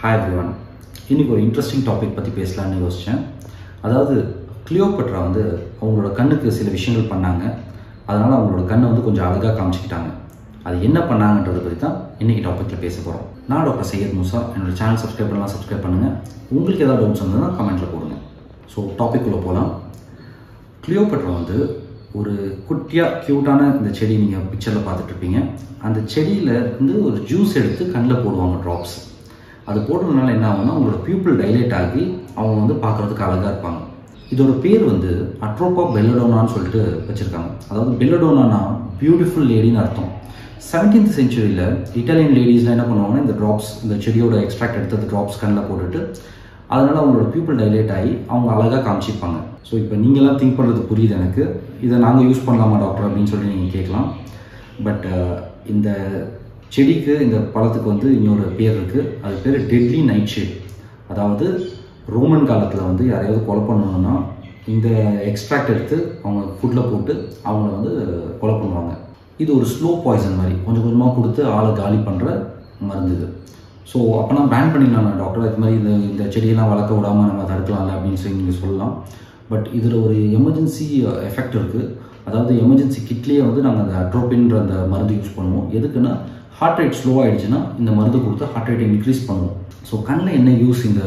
hi everyone இன்னைக்கு ஒரு interesting topic பற்றி பேசலாம்னு யோசித்தேன் அதாவது கிளியோபட்ரா வந்து அவங்களோட கண்ணுக்கு சில விஷயங்கள் பண்ணாங்க அதனால் அவங்களோட கண்ணை வந்து கொஞ்சம் அழகாக காமிச்சிக்கிட்டாங்க அது என்ன பண்ணாங்கன்றதை பற்றி தான் இன்றைக்கி டாப்பிக்கில் பேச போகிறோம் நான் டாக்டர் சையத் மூசா என்னோட சேனல் சப்ஸ்கிரைப் பண்ணலாம் சப்ஸ்கிரைப் பண்ணுங்கள் உங்களுக்கு ஏதாவது டவுட்ஸ் வந்ததுன்னா கமெண்ட்டில் போடுங்க ஸோ டாபிக் உள்ள போகலாம் கிளியோபட்ரா வந்து ஒரு குட்டியாக க்யூட்டான இந்த செடி நீங்கள் பிக்சரில் பார்த்துட்ருப்பீங்க அந்த செடியில் இருந்து ஒரு ஜூஸ் எடுத்து கண்ணில் போடுவாங்க ட்ராப்ஸ் அது போடுறதுனால என்ன ஆகும்னா உங்களோட பியூப்பிள் டைலேட் ஆகி அவங்க வந்து பார்க்குறதுக்கு அழகாக இருப்பாங்க இதோட பேர் வந்து அட்ரோபா பெல்லடோனான்னு சொல்லிட்டு வச்சுருக்காங்க அதாவது பெல்லடோனானா பியூட்டிஃபுல் லேடின்னு அர்த்தம் செவன்டீன்த் செஞ்சுரியில் இட்டாலியன் லேடிஸ்லாம் என்ன பண்ணுவாங்கன்னா இந்த ட்ராப்ஸ் இந்த செடியோட எக்ஸ்ட்ராக்ட் எடுத்து அந்த ட்ராப்ஸ் கண்ணில் போட்டுட்டு அதனால் அவங்களோட பியூப்பிள் டைலேட் ஆகி அவங்க அழகாக காமிச்சிப்பாங்க ஸோ இப்போ நீங்களாம் திங்க் பண்ணுறது புரியுது எனக்கு இதை நாங்கள் யூஸ் பண்ணலாமா டாக்டர் அப்படின்னு சொல்லி நீங்கள் கேட்கலாம் பட் இந்த செடிக்கு இந்த பழத்துக்கு வந்து இன்னொரு பேர் இருக்குது அது பேர் டெட்லி நைட் ஷேட் அதாவது ரோமன் காலத்தில் வந்து யாரையாவது கொலை பண்ணணும்னா இந்த எக்ஸ்ட்ராக்ட் எடுத்து அவங்க ஃபுட்டில் போட்டு அவங்கள வந்து கொலை பண்ணுவாங்க இது ஒரு ஸ்லோ பாய்சன் மாதிரி கொஞ்சம் கொஞ்சமாக கொடுத்து ஆளை காலி பண்ணுற மருந்து இது ஸோ அப்போனா பேன் பண்ணிடலாம் டாக்டர் இது மாதிரி இந்த இந்த செடியெல்லாம் வளர்க்க விடாமல் நம்ம தடுக்கலாம்ல அப்படின்னு சொல்லி நீங்கள் சொல்லலாம் பட் இதில் ஒரு எமர்ஜென்சி எஃபெக்ட் இருக்குது அதாவது எமர்ஜென்சி கிட்லேயே வந்து நாங்கள் அந்த அட்ரோபின்ற அந்த மருந்து யூஸ் பண்ணுவோம் எதுக்குன்னா ஹார்ட் ரேட் ஸ்லோ ஆகிடுச்சுன்னா இந்த மருந்து கொடுத்து ஹார்ட் ரேட்டை இன்க்ரீஸ் பண்ணுவோம் ஸோ கண்ணில் என்ன யூஸ் இந்த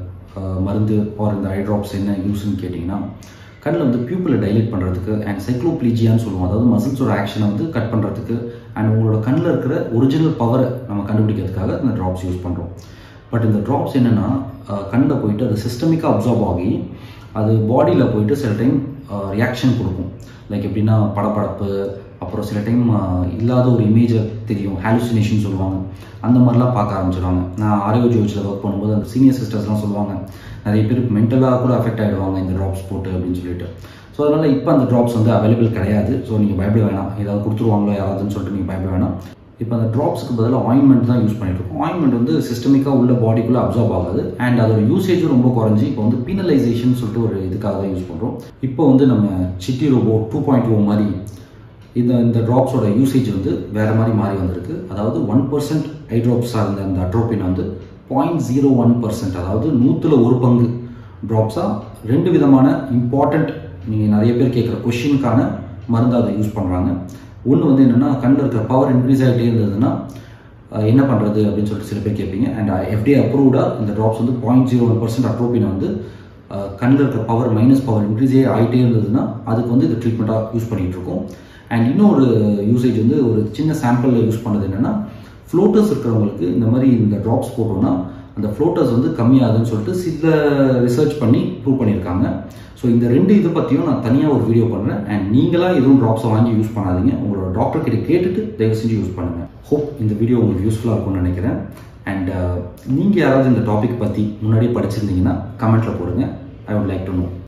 மருந்து ஆர் இந்த ஐ ட்ராப்ஸ் என்ன யூஸ்ன்னு கேட்டிங்கன்னா கண்ணில் வந்து பியூப்பிளை டைலேட் பண்ணுறதுக்கு அண்ட் சைக்ளோப்ளீஜியான்னு சொல்லுவோம் அதாவது மசில்ஸோட ஆக்ஷனை வந்து கட் பண்ணுறதுக்கு அண்ட் உங்களோட கண்ணில் இருக்கிற ஒரிஜினல் பவரை நம்ம கண்டுபிடிக்கிறதுக்காக இந்த ட்ராப்ஸ் யூஸ் பண்ணுறோம் பட் இந்த ட்ராப்ஸ் என்னென்னா கண்ணில் போயிட்டு அது சிஸ்டமிக்காக அப்சார்ப் ஆகி அது பாடியில் போயிட்டு சில டைம் ரியாக்ஷன் கொடுக்கும் லைக் எப்படின்னா படப்படப்பு அப்புறம் சில டைம் இல்லாத ஒரு இமேஜை தெரியும் ஹாலுசினேஷன் சொல்லுவாங்க அந்த மாதிரிலாம் பார்க்க ஆரம்பிச்சிடுவாங்க நான் ஆரோக்கிய ஜோதிச்சில் ஒர்க் பண்ணும்போது அந்த சீனியர் சிஸ்டர்ஸ்லாம் சொல்லுவாங்க நிறைய பேர் மென்டலாக கூட அஃபெக்ட் ஆகிடுவாங்க இந்த ட்ராப்ஸ் போட்டு அப்படின்னு சொல்லிட்டு ஸோ அதனால் இப்போ அந்த ட்ராப்ஸ் வந்து அவைலபிள் கிடையாது ஸோ நீங்கள் பயப்பட வேணாம் ஏதாவது கொடுத்துருவாங்களோ யாராவதுன்னு சொல்லிட்டு நீங்கள் பயப்பட வேணாம் இப்போ அந்த ட்ராப்ஸ்க்கு பதிலாக ஆயின்மெண்ட் தான் யூஸ் பண்ணிட்டு இருக்கோம் ஆயின்மெண்ட் வந்து சிஸ்டமிக்காக உள்ள பாடிக்குள்ளே அப்சார்ப் ஆகாது அண்ட் அதோட யூசேஜும் ரொம்ப குறைஞ்சி இப்போ வந்து பீனலைசேஷன் சொல்லிட்டு ஒரு இதுக்காக தான் யூஸ் பண்ணுறோம் இப்போ வந்து நம்ம Chitti robo two point O மாதிரி இந்த இந்த ட்ராப்ஸோட யூசேஜ் வந்து வேறு மாதிரி மாறி வந்திருக்கு அதாவது ஒன் பர்சன்ட் ஐ ட்ராப்ஸாக இருந்த அந்த அட்ரோபின் வந்து பாயிண்ட் ஜீரோ ஒன் பர்சன்ட் அதாவது நூற்றில் ஒரு பங்கு ட்ராப்ஸாக ரெண்டு விதமான இம்பார்ட்டண்ட் நீங்கள் நிறைய பேர் கேட்குற கொஷினுக்கான மருந்து அதை யூஸ் பண்ணுறாங்க ஒன்று வந்து என்னென்னா கண்ணில் இருக்கிற பவர் இன்க்ரீஸ் ஆகிட்டே இருந்ததுன்னா என்ன பண்ணுறது அப்படின்னு சொல்லிட்டு சில பேர் கேட்பீங்க அண்ட் எஃப்டிஏ அப்ரூவ்டாக இந்த ட்ராப்ஸ் வந்து point zero one percent atropine வந்து கண்ணில் இருக்கிற பவர் மைனஸ் பவர் இன்க்ரீஸே ஆகிட்டே இருந்ததுன்னா அதுக்கு வந்து இது ட்ரீட்மெண்ட்டாக யூஸ் பண்ணிகிட்டு இருக்கோம் அண்ட் இன்னொரு யூசேஜ் வந்து ஒரு சின்ன சாம்பிளில் யூஸ் பண்ணது என்னென்னா ஃப்ளோட்டர்ஸ் இருக்கிறவங்களுக்கு இந்த மாதிரி இந்த ட்ராப்ஸ் போட்டோம்னா அந்த ஃப்ளோட்டர்ஸ் வந்து கம்மியாகுதுன்னு சொல்லிட்டு சில ரிசர்ச் பண்ணி ப்ரூவ் பண்ணியிருக்காங்க ஸோ இந்த ரெண்டு இதை பற்றியும் நான் தனியாக ஒரு வீடியோ பண்ணுறேன் அண்ட் நீங்களாக எதுவும் ட்ராப்ஸை வாங்கி யூஸ் பண்ணாதீங்க உங்களோட டாக்டர் கிட்ட கேட்டுட்டு தயவு செஞ்சு யூஸ் பண்ணுங்கள் ஹோப் இந்த வீடியோ உங்களுக்கு யூஸ்ஃபுல்லாக இருக்கும்னு நினைக்கிறேன் அண்ட் நீங்கள் யாராவது இந்த டாபிக் பற்றி முன்னாடியே படிச்சிருந்தீங்கன்னா கமெண்ட்டில் போடுங்க I would like to no